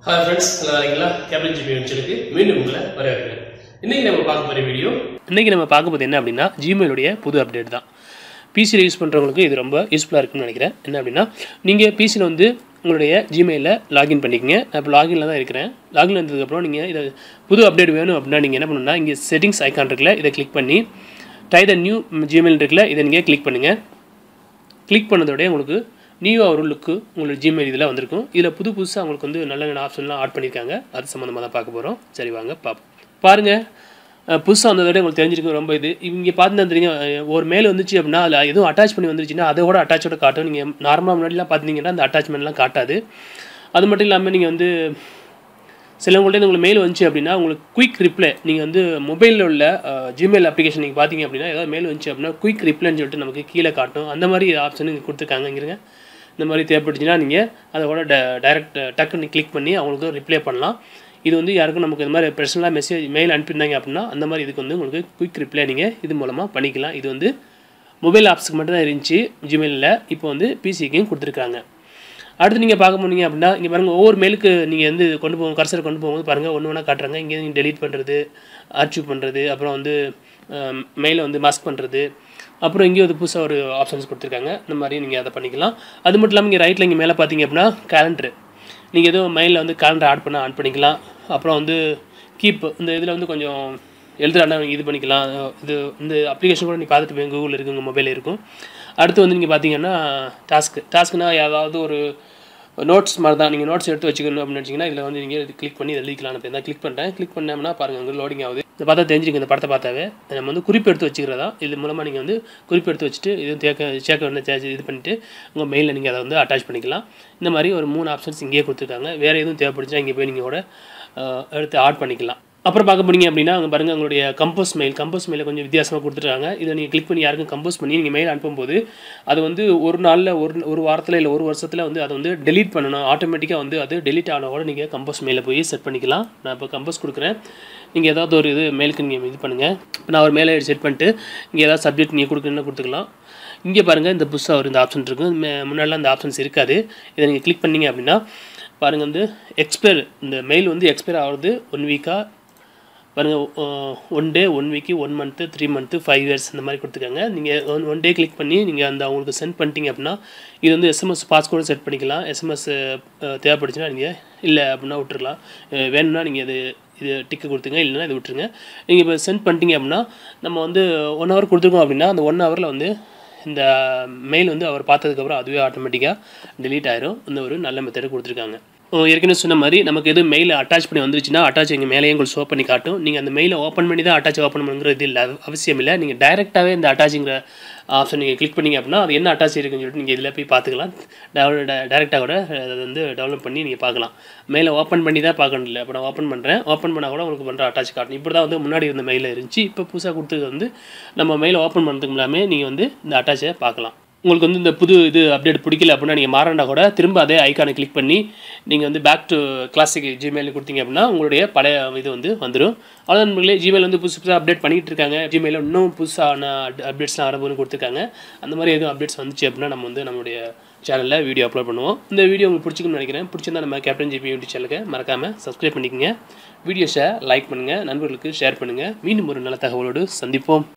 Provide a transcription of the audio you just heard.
hi friends நல்லா இருக்கீங்களா cable GB வெஞ்சருக்கு மீண்டும் உங்களை வரவேற்கிறேன் இன்னைக்கு நம்ம பார்க்க போகிற வீடியோ இன்னைக்கு நம்ம பார்க்க போகிறது என்ன அப்படின்னா ஜிமெயிலுடைய புது அப்டேட் தான் பிசியில் யூஸ் பண்ணுறவங்களுக்கு இது ரொம்ப யூஸ்ஃபுல்லாக இருக்குன்னு நினைக்கிறேன் என்ன அப்படின்னா நீங்கள் பிசியில் வந்து உங்களுடைய ஜிமெயிலில் லாகின் பண்ணிக்கங்க நான் இப்போ லாகின்ல தான் இருக்கிறேன் லாகின் வந்ததுக்கப்புறம் நீங்கள் இதை புது அப்டேட் வேணும் அப்படின்னா நீங்கள் என்ன பண்ணணும்னா இங்கே செட்டிங்ஸ் ஐக்கான் இருக்குல்ல இதை கிளிக் பண்ணி ட்ரை த நியூ ஜிமெயில் இருக்குல்ல இதை நீங்கள் கிளிக் பண்ணுங்கள் கிளிக் பண்ணதோடய உங்களுக்கு நியூவாக ஒரு லுக்கு உங்களுக்கு ஜிமெயில் இதில் வந்திருக்கும் இதில் புது புதுசாக உங்களுக்கு வந்து நல்ல நல்ல ஆப்ஷன்லாம் ஆட் பண்ணியிருக்காங்க அது சம்மந்தமாக தான் பார்க்க போகிறோம் சரி வாங்க பார்ப்போம் பாருங்கள் புதுசாக வந்ததோட உங்களுக்கு தெரிஞ்சிருக்கும் ரொம்ப இது இங்கே பார்த்து தெரியும் அஹ், ஒரு மேல் வந்துச்சு அப்படின்னா அதில் எதுவும் அட்டாச் பண்ணி வந்துருச்சுன்னா அதோட அட்டாச்சோட காட்டும் நீங்கள் நார்மலாக முன்னாடிலாம் பார்த்தீங்கன்னா அந்த அட்டாச்மெண்ட்லாம் காட்டாது அது மட்டும் இல்லாமல் நீங்கள் வந்து சிலவங்கள்ட்ட உங்களுக்கு மெயில் வந்துச்சு அப்படின்னா உங்களுக்கு குயிக் ரிப்ளை நீங்கள் வந்து மொபைலில் உள்ள ஜிமெயில் அப்ளிகேஷன் நீங்கள் பார்த்தீங்க அப்படின்னா ஏதாவது மெயில் வந்துச்சு அப்படின்னா குயிக் ரிப்ளைன்னு சொல்லிட்டு நமக்கு கீழே காட்டும் அந்த மாதிரி ஆப்ஷன் இங்கே கொடுத்துருக்காங்க இங்கிருங்க இந்த மாதிரி தேவைப்பட்டுச்சுன்னா நீங்கள் அதோட ட டைரக்ட் டக்குன்னு கிளிக் பண்ணி அவங்களுக்கு ரிப்ளை பண்ணலாம் இது வந்து யாருக்கும் நமக்கு இந்த மாதிரி பர்சனலாக மெசேஜ் மெயில் அனுப்பியிருந்தாங்க அப்படின்னா அந்த மாதிரி இதுக்கு வந்து உங்களுக்கு குயிக் ரிப்ளை நீங்கள் இது மூலமாக பண்ணிக்கலாம் இது வந்து மொபைல் ஆப்ஸுக்கு மட்டும் தான் இருந்துச்சு ஜிமெயிலில் இப்போ வந்து பிசிக்கும் கொடுத்துருக்காங்க அடுத்து நீங்கள் பார்க்க போனீங்க அப்படின்னா இங்கே பாருங்கள் ஒவ்வொரு மெயிலுக்கு நீங்கள் வந்து கொண்டு போகும் கர்சர் கொண்டு போகும்போது பாருங்கள் ஒன்று ஒன்றா காட்டுறாங்க இங்கே நீங்கள் டெலீட் பண்ணுறது ஆர்ச்சிவ் பண்ணுறது அப்புறம் வந்து மெயிலை வந்து மாஸ்க் பண்ணுறது அப்புறம் இங்கே வந்து புதுசாக ஒரு ஆப்ஷன்ஸ் கொடுத்துருக்காங்க இந்த மாதிரி நீங்கள் அதை பண்ணிக்கலாம் அது மட்டும் இல்லாமல் இங்கே ரைட்டில் இங்கே மேலே பார்த்தீங்க அப்படின்னா கேலண்டரு நீங்கள் எதுவும் மெயிலில் வந்து கேலண்டர் ஆட் பண்ண ஆட் பண்ணிக்கலாம் அப்புறம் வந்து கீப் இந்த இதில் வந்து கொஞ்சம் எழுதுறாண்டா நீங்கள் இது பண்ணிக்கலாம் இது இந்த அப்ளிகேஷன் கூட நீங்கள் பார்த்துட்டு போய் கூகுளில் இருக்குது உங்கள் மொபைலில் இருக்கும் அடுத்து வந்து நீங்கள் பார்த்தீங்கன்னா டாஸ்க்கு டாஸ்க்குனா ஏதாவது ஒரு நோட்ஸ் மாதிரி தான் நீங்கள் நோட்ஸ் எடுத்து வச்சுக்கணும் அப்படின்னு நினச்சிங்கன்னா இதில் வந்து நீங்கள் இது கிளிக் பண்ணி இதை எழுதிக்கலாம் இப்போ தான் கிளிக் பண்ணுறேன் கிளிக் பண்ணோம்னா பாருங்கள் அங்கே லோடிங் ஆகுது இதை பார்த்தா தெரிஞ்சுக்க இந்த படத்தை பார்த்தாவே நம்ம வந்து குறிப்பு எடுத்து வச்சுக்கிறதா இது மூலமாக நீங்கள் வந்து குறிப்பு எடுத்து வச்சுட்டு இது தேக்க சேர்க்க வேண்டிய சேர்த்து இது பண்ணிவிட்டு உங்கள் மெயிலில் நீங்கள் அதை வந்து அட்டாச் பண்ணிக்கலாம் இந்த மாதிரி ஒரு மூணு ஆப்ஷன்ஸ் இங்கேயே கொடுத்துருக்காங்க வேறு எதுவும் தேவைப்படுச்சுன்னா இங்கே போய் நீங்கள் கூட அஹ், எடுத்து ஆட் பண்ணிக்கலாம் அப்புறம் பார்க்க போனீங்க அப்படின்னா அங்கே பாருங்கள் உங்களுடைய கம்போஸ் மெயில் கம்போஸ் மெயிலை கொஞ்சம் வித்தியாசமாக கொடுத்துருக்காங்க இதை நீங்கள் கிளிக் பண்ணி யாருக்கும் கம்போஸ் பண்ணி நீங்கள் மெயில் அனுப்பும்போது அது வந்து ஒரு நாளில் ஒரு ஒரு வாரத்தில் இல்லை ஒரு வருஷத்தில் வந்து அதை வந்து டெலீட் பண்ணணும் ஆட்டோமேட்டிக்காக வந்து அது டெலீட் ஆனவோட நீங்கள் கம்போஸ் மெயிலில் போய் செட் பண்ணிக்கலாம் நான் இப்போ கம்போஸ் கொடுக்குறேன் நீங்கள் ஏதாவது ஒரு இது மெயிலுக்கு நீங்கள் இது பண்ணுங்கள் இப்போ நான் ஒரு மெயிலை செட் பண்ணிட்டு இங்கே ஏதாவது சப்ஜெக்ட் நீங்கள் கொடுக்கணும்னா கொடுத்துக்கலாம் இங்கே பாருங்கள் இந்த புதுசாக ஒரு இந்த ஆப்ஷன் இருக்கும் மே- முன்னாடிலாம் இந்த ஆப்ஷன்ஸ் இருக்காது இதை நீங்கள் கிளிக் பண்ணீங்க அப்படின்னா பாருங்கள் வந்து எக்ஸ்பயர் இந்த மெயில் வந்து எக்ஸ்பயர் ஆகிறது ஒன் வீக்காக பாருங்கள் one day one week one month three month five years இந்த மாதிரி கொடுத்துருக்காங்க நீங்கள் ஒன் ஒன் டே கிளிக் பண்ணி நீங்கள் அந்த அவங்களுக்கு சென்ட் பண்ணிட்டீங்க அப்படின்னா இது வந்து எஸ்எம்எஸ் பாஸ்கோடு செட் பண்ணிக்கலாம் எஸ்எம்எஸ் தேவைப்படுச்சுன்னா நீங்கள் இல்லை அப்படின்னா விட்டுருலாம் அஹ் வேணும்னா நீங்கள் இது இது டிக்கு கொடுத்துங்க இல்லைன்னா இது விட்டுருங்க நீங்கள் இப்போ சென்ட் பண்ணிட்டீங்க அப்படின்னா நம்ம வந்து ஒன் ஹவர் கொடுத்துருக்கோம் அப்படின்னா அந்த ஒன் ஹவரில் வந்து இந்த மெயில் வந்து அவர் பார்த்ததுக்கப்புறம் அதுவே ஆட்டோமேட்டிக்காக delete ஆயிரும் இந்த ஒரு நல்ல மெத்தடு கொடுத்துருக்காங்க ஓ, ஏற்கனவே சொன்ன மாதிரி நமக்கு எதுவும் மெயில் அட்டாச் பண்ணி வந்துருச்சுன்னா அட்டாச் எங்கள் மேலேயே உங்களுக்கு ஷோ பண்ணி காட்டும் நீங்கள் அந்த மெயிலை ஓப்பன் பண்ணி தான் அட்டாச் ஓப்பன் பண்ணுங்கிறது இல்லை அது அவசியம் இல்லை நீங்கள் டைரெக்டாகவே இந்த அட்டாச்சுங்கிற ஆப்ஷன் நீங்கள் கிளிக் பண்ணீங்க அப்படின்னா அது என்ன அட்டாச் இருக்குன்னு சொல்லிட்டு நீங்கள் இதில் போய் பார்த்துக்கலாம் டவுன்லோட் டைரெக்டாக கூட அதை வந்து டவுன்லோட் பண்ணி நீங்கள் பார்க்கலாம் மெயிலை ஓப்பன் பண்ணி தான் பார்க்கணும் இல்லை இப்போ நான் ஓப்பன் பண்ணுறேன் ஓப்பன் பண்ணால் கூட உங்களுக்கு பண்ணுற அட்டாச் காட்டும் இப்படி தான் வந்து முன்னாடி இருந்த மெயில் இருந்துச்சு இப்போ புதுசாக கொடுத்தது வந்து நம்ம மெயிலை ஓப்பன் பண்ணுறதுக்கு முன்னாமே நீங்கள் வந்து இந்த அட்டாச்சை பார்க்கலாம் உங்களுக்கு வந்து இந்த புது இது அப்டேட் பிடிக்கல அப்படின்னா நீங்கள் மாறண்டா கூட திரும்ப அதே ஐக்கானை கிளிக் பண்ணி நீங்கள் வந்து பேக் டு கிளாசிக் ஜிமெயில் கொடுத்தீங்க அப்படின்னா உங்களுடைய பழைய இது வந்து வந்துடும் அவ்வளோதான் நண்பர்களே ஜிமெயில் வந்து புதுசு புதுசாக அப்டேட் பண்ணிகிட்டு இருக்காங்க ஜிமெயிலில் இன்னும் புதுசான அப்டேட்ஸ்லாம் வரப்போன்னு கொடுத்துருக்காங்க அந்த மாதிரி எதுவும் அப்டேட்ஸ் வந்துச்சு அப்படின்னா நம்ம வந்து நம்மளுடைய சேனலில் வீடியோ அப்லோட் பண்ணுவோம் இந்த வீடியோ உங்களுக்கு பிடிச்சிக்குன்னு நினைக்கிறேன் பிடிச்சிருந்தா நம்ம கேப்டன் ஜிபி யூடியூப் சேனலுக்கு மறக்காமல் சப்ஸ்கிரைப் பண்ணிக்கங்க வீடியோஸை லைக் பண்ணுங்கள் நண்பர்களுக்கு ஷேர் பண்ணுங்கள் மீண்டும் ஒரு நல்ல தகவலோடு சந்திப்போம்